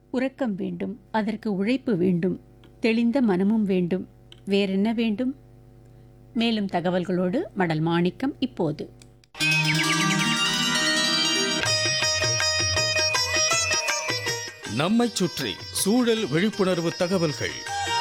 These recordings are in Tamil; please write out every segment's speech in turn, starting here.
உறக்கம் வேண்டும் அதற்கு உழைப்பு வேண்டும் தெளிந்த மனமும் வேண்டும் வேறென்ன வேண்டும் மேலும் தகவல்களோடு மடல் மாணிக்கம் இப்போது நம்மைச் சுற்றி சூழல் விழிப்புணர்வு தகவல்கள்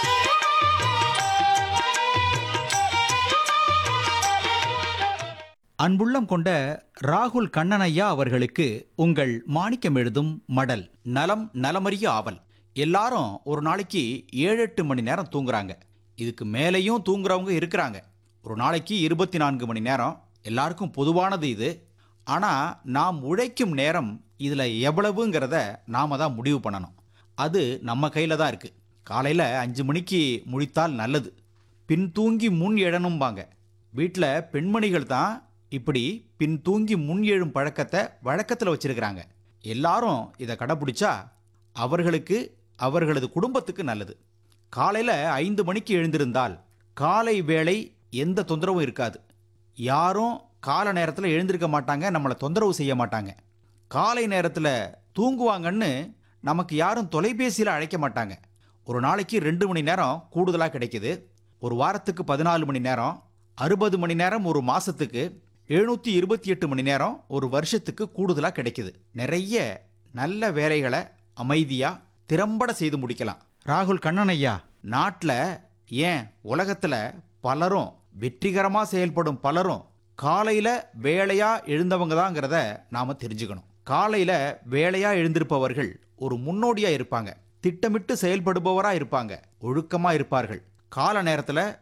அன்புள்ளம் கொண்ட ராகுல் கண்ணனையா அவர்களுக்கு உங்கள் மாணிக்கம் எழுதும் மடல் நலம் நலமறிய ஆவல் எல்லாரும் ஒரு நாளைக்கு ஏழு எட்டு மணி நேரம் தூங்குறாங்க இதுக்கு மேலேயும் தூங்குறவங்க இருக்கிறாங்க ஒரு நாளைக்கு இருபத்தி நான்கு மணி நேரம் எல்லாருக்கும் பொதுவானது இது ஆனால் நாம் உழைக்கும் நேரம் இதில் எவ்வளவுங்கிறத நாம தான் முடிவு பண்ணணும் அது நம்ம கையில் தான் இருக்குது காலையில் அஞ்சு மணிக்கு முழித்தால் நல்லது பின் தூங்கி முன் எழணும்பாங்க வீட்டில் பெண்மணிகள் தான் இப்படி பின் தூங்கி முன் எழும் பழக்கத்தை வழக்கத்தில் வச்சிருக்கிறாங்க எல்லாரும் இதை கடைப்பிடிச்சா அவர்களுக்கு அவர்களது குடும்பத்துக்கு நல்லது காலையில் ஐந்து மணிக்கு எழுந்திருந்தால் காலை வேளை எந்த தொந்தரவும் இருக்காது யாரும் கால நேரத்தில் எழுந்திருக்க மாட்டாங்க நம்மளை தொந்தரவு செய்ய மாட்டாங்க காலை நேரத்தில் தூங்குவாங்கன்னு நமக்கு யாரும் தொலைபேசியில் அழைக்க மாட்டாங்க ஒரு நாளைக்கு ரெண்டு மணி நேரம் கூடுதலாக கிடைக்குது ஒரு வாரத்துக்கு பதினாலு மணி நேரம் அறுபது மணி நேரம் ஒரு மாசத்துக்கு எழுநூற்றி இருபத்தி எட்டு மணி நேரம் ஒரு வருஷத்துக்கு கூடுதலாக கிடைக்குது நிறைய நல்ல வேலைகளை அமைதியாக திறம்பட செய்து முடிக்கலாம் ராகுல் கண்ணனையா நாட்டில் ஏன் உலகத்தில் பலரும் வெற்றிகரமாக செயல்படும் பலரும் காலையில் வேலையாக எழுந்தவங்க தாங்கிறத நாம் தெரிஞ்சுக்கணும் காலையில் வேலையாக எழுந்திருப்பவர்கள் ஒரு முன்னோடியாக இருப்பாங்க திட்டமிட்டு செயல்படுபவராக இருப்பாங்க ஒழுக்கமாக இருப்பார்கள் கால நேரத்தில்